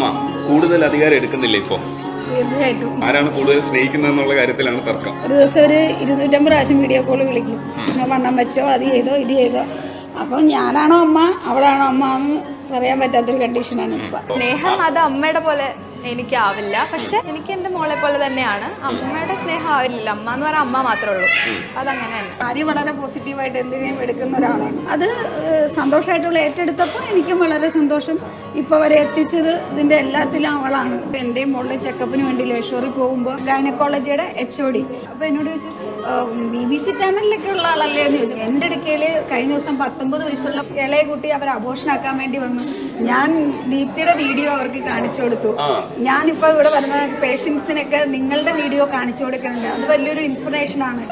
അമ്മ കൂടുതൽ അധികാരം എടുക്കുന്നില്ല ഇപ്പൊ തീർച്ചയായിട്ടും ആരാണ് കൂടുതൽ സ്നേഹിക്കുന്നത് എന്നുള്ള കാര്യത്തിലാണ് തർക്കം ഒരു ദിവസം ഒരു ഇരുന്നൂറ്റമ്പത് പ്രാവശ്യം വീഡിയോ കോൾ വിളിക്കും പിന്നെ വണ്ണം വെച്ചോ അത് ചെയ്തോ ഇത് ചെയ്തോ അപ്പം ഞാനാണോ അമ്മ അവളാണോ അമ്മ എന്ന് പറയാൻ പറ്റാത്തൊരു കണ്ടീഷനാണ് ഇപ്പം സ്നേഹം അത് അമ്മയുടെ പോലെ എനിക്കാവില്ല പക്ഷെ എനിക്ക് എന്റെ മോളെ പോലെ തന്നെയാണ് അമ്മയുടെ സ്നേഹം ആവില്ല അമ്മ എന്ന് പറയാൻ അമ്മ മാത്രമേ ഉള്ളൂ അതങ്ങനെ തന്നെ ആര്യ വളരെ പോസിറ്റീവായിട്ട് എന്തിനേയും എടുക്കുന്ന ഒരാളാണ് അത് ഏഹ്, സന്തോഷമായിട്ടുള്ള ഏറ്റെടുത്തപ്പോൾ എനിക്കും വളരെ സന്തോഷം ഇപ്പോൾ വരെ എത്തിച്ചത് ഇതിൻ്റെ എല്ലാത്തിലും അവളാണ് എൻ്റെയും മോളുടെ ചെക്കപ്പിന് വേണ്ടി ലേഷോറിൽ പോകുമ്പോൾ ഗൈനക്കോളജിയുടെ എച്ച് ഒ ഡി അപ്പോൾ എന്നോട് ചോദിച്ചു ബി ബി സി ചാനലിലൊക്കെ ഉള്ള ആളല്ലേ എന്ന് ചോദിച്ചു എൻ്റെ അടുക്കയിൽ കഴിഞ്ഞ ദിവസം പത്തൊമ്പത് വയസ്സുള്ള ഇളയ കുട്ടി അവർ അബോഷനാക്കാൻ വേണ്ടി വന്നു ഞാൻ ദീപ്തിയുടെ വീഡിയോ അവർക്ക് കാണിച്ചു കൊടുത്തു ഞാനിപ്പോൾ ഇവിടെ വരുന്ന പേഷ്യൻസിനൊക്കെ നിങ്ങളുടെ വീഡിയോ കാണിച്ചു കൊടുക്കുന്നുണ്ട് അത് വലിയൊരു ഇൻസ്പിറേഷനാണ്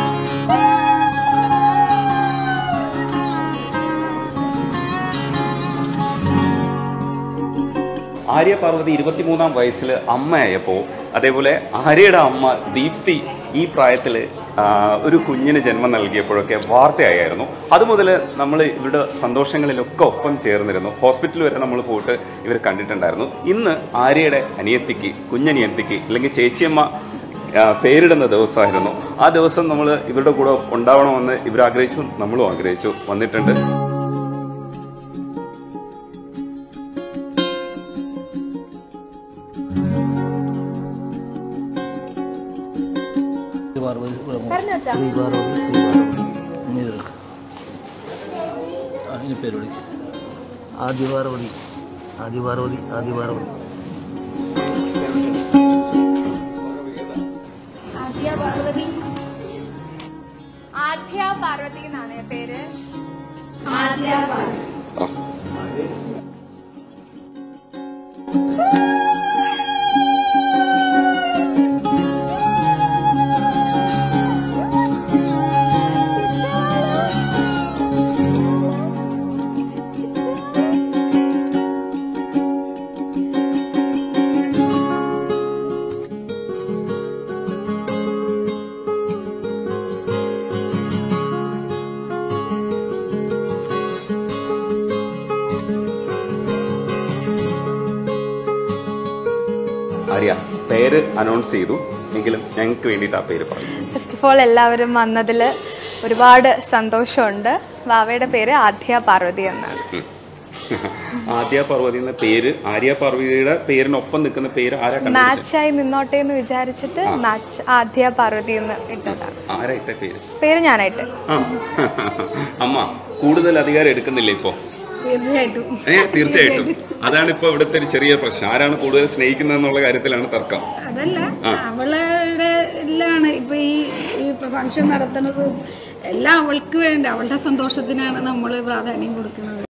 ആര്യ പാർവതി ഇരുപത്തിമൂന്നാം വയസ്സിൽ അമ്മയായപ്പോൾ അതേപോലെ ആര്യയുടെ അമ്മ ദീപ്തി ഈ പ്രായത്തിൽ ഒരു കുഞ്ഞിന് ജന്മം നൽകിയപ്പോഴൊക്കെ വാർത്തയായിരുന്നു അതുമുതൽ നമ്മൾ ഇവരുടെ സന്തോഷങ്ങളിലൊക്കെ ഒപ്പം ചേർന്നിരുന്നു ഹോസ്പിറ്റലിൽ വരെ നമ്മൾ പോയിട്ട് ഇവർ കണ്ടിട്ടുണ്ടായിരുന്നു ഇന്ന് ആര്യയുടെ അനിയത്തിക്ക് കുഞ്ഞനിയത്തിക്ക് അല്ലെങ്കിൽ ചേച്ചിയമ്മ ആ, പേരിടുന്ന ദിവസമായിരുന്നു ആ ദിവസം നമ്മൾ ഇവരുടെ കൂടെ ഉണ്ടാവണമെന്ന് ഇവർ ആഗ്രഹിച്ചു നമ്മളും ആഗ്രഹിച്ചു വന്നിട്ടുണ്ട് പാർവതി ശ്രീ പാർവതി ശ്രീ പാർവതി ഇനി ഇത് എടുക്ക്. ആ, ഇനി പേര് വിളി ആദ്യ പാർവതി ആദ്യ പാർവതി ആദ്യ പാർവതി ആദ്യ പാർവതി ആദ്യ പാർവതി എന്നാണ് പേര് ആദ്യ പാർവതി ആര്യ പേര് അനൗൺസ് ചെയ്തു എങ്കിലും ഞങ്ങൾക്ക് വേണ്ടിയിട്ട് ആ പേര് പറഞ്ഞു ഫസ്റ്റ് ഓഫ് ഓൾ എല്ലാവരും വന്നതിൽ ഒരുപാട് സന്തോഷമുണ്ട് വാവയുടെ പേര് ആദ്യ പാർവതി എന്നാണ് ആദ്യ പാർവതി എന്ന പേര് ആര്യ പാർവതിയുടെ പേരിനൊപ്പം നിൽക്കുന്ന പേര് ആരാ കണ്ടുപിടിച്ചത് മാച്ചായി നിന്നോട്ടെ എന്ന് വിചാരിച്ചിട്ട് മാച്ച് ആദ്യ പാർവതി എന്ന് ഇട്ടതാണ് ആരാ ഇട്ട പേര് പേര് ഞാനായിട്ട് ആ അമ്മ കൂടുതൽ അധികാരം എടുക്കുന്നില്ല ഇപ്പോ തീർച്ചയായിട്ടും ഏ തീർച്ചയായിട്ടും അതാണ് ഇപ്പൊ ഇവിടുത്തെ ഒരു ചെറിയ പ്രശ്നം ആരാണ് കൂടുതൽ സ്നേഹിക്കുന്നത് എന്നുള്ള കാര്യത്തിലാണ് തർക്കം അതല്ല അവളുടെ എല്ലാണ് ഇപ്പൊ ഈ ഈ ഫംഗ്ഷൻ നടത്തുന്നതും എല്ലാം അവൾക്ക് വേണ്ടി അവളുടെ സന്തോഷത്തിനാണ് നമ്മൾ പ്രാധാന്യം കൊടുക്കുന്നത്